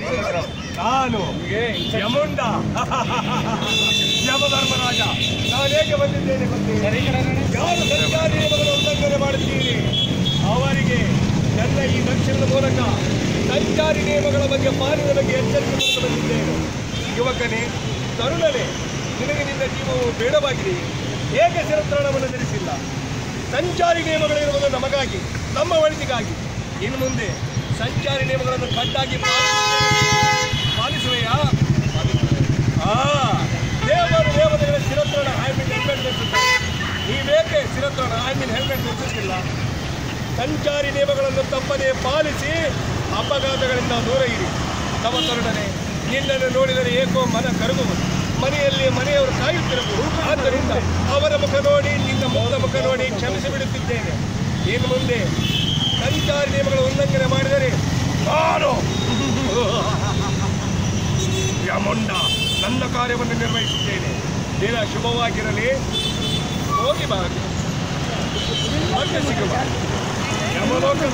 ನಾನು ಯಮುಂಡ ಯಮಧರ್ಮರಾಜ ನಾನೇಕೆ ಬಂದಿದ್ದೇನೆ ಗೊತ್ತೇ ಯಾರು ಸಂಚಾರಿ ನಿಯಮಗಳ ಉಲ್ಲಂಘನೆ ಮಾಡುತ್ತೀರಿ ಅವರಿಗೆ ನನ್ನ ಈ ದಕ್ಷಿಣದ ಮೂಲಕ ಸಂಚಾರಿ ನಿಯಮಗಳ ಬಗ್ಗೆ ಪಾಲನೆ ಬಗ್ಗೆ ಎಚ್ಚರಿಕೆ ನೀಡಲು ಬಂದಿದ್ದೇನೆ ಯುವಕನೇ ತರುಣನೇ ನಿನಗೆ ನಿನ್ನ ಜೀವವು ಬೇಡವಾಗಿದೆ ಏಕೆ ಶಿರತ್ರಾಣವನ್ನು ಧರಿಸಿಲ್ಲ ಸಂಚಾರಿ ನಿಯಮಗಳಿರುವುದು ನಮಗಾಗಿ ನಮ್ಮ ಒಳಿತಿಗಾಗಿ ಇನ್ನು ಮುಂದೆ ಸಂಚಾರಿ ನಿಯಮಗಳನ್ನು ಕಟ್ಟಾಗಿ ಪಾಲಿಸುವೆಯಾ ಆ ದೇವರು ದೇವತೆಗಳ ಶಿರತ್ರಣ ಐ ಮೀನ್ ಹೆಲ್ಮೆಟ್ ಧರಿಸುತ್ತಾರೆ ನೀವೇಕೆ ಶಿರತ್ರಣ ಐ ಮೀನ್ ಹೆಲ್ಮೆಟ್ ಧರಿಸುತ್ತಿಲ್ಲ ಸಂಚಾರಿ ನಿಯಮಗಳನ್ನು ತಪ್ಪದೇ ಪಾಲಿಸಿ ಅಪಘಾತಗಳಿಂದ ದೂರ ಇರಿ ತಮ್ಮ ತರುಣನೆ ನಿನ್ನನ್ನು ನೋಡಿದರೆ ಏಕೋ ಮನ ಕರಗುವುದು ಮನೆಯಲ್ಲಿ ಮನೆಯವರು ಕಾಯುತ್ತಿರಬಹುದು ಆದ್ದರಿಂದ ಅವರ ಮುಖ ನೋಡಿ ನಿನ್ನ ಮುಖದ ಮುಖ ನೋಡಿ ಕ್ಷಮಿಸಿ ಬಿಡುತ್ತಿದ್ದೇನೆ ಇನ್ನು ಮುಂದೆ ಸಂಚಾರಿ ನಿಯಮಗಳ ಉಲ್ಲಂಘನೆ ಮಾಡಿದರೆ ನಾನು ಯಮುಂಡ ನನ್ನ ಕಾರ್ಯವನ್ನು ನಿರ್ವಹಿಸುತ್ತೇನೆ ದಿನ ಶುಭವಾಗಿರಲಿ ಹೋಗಿ ಬಾ ಮತ್ತೆ ಸಿಗುವ ಯಮಲೋಕ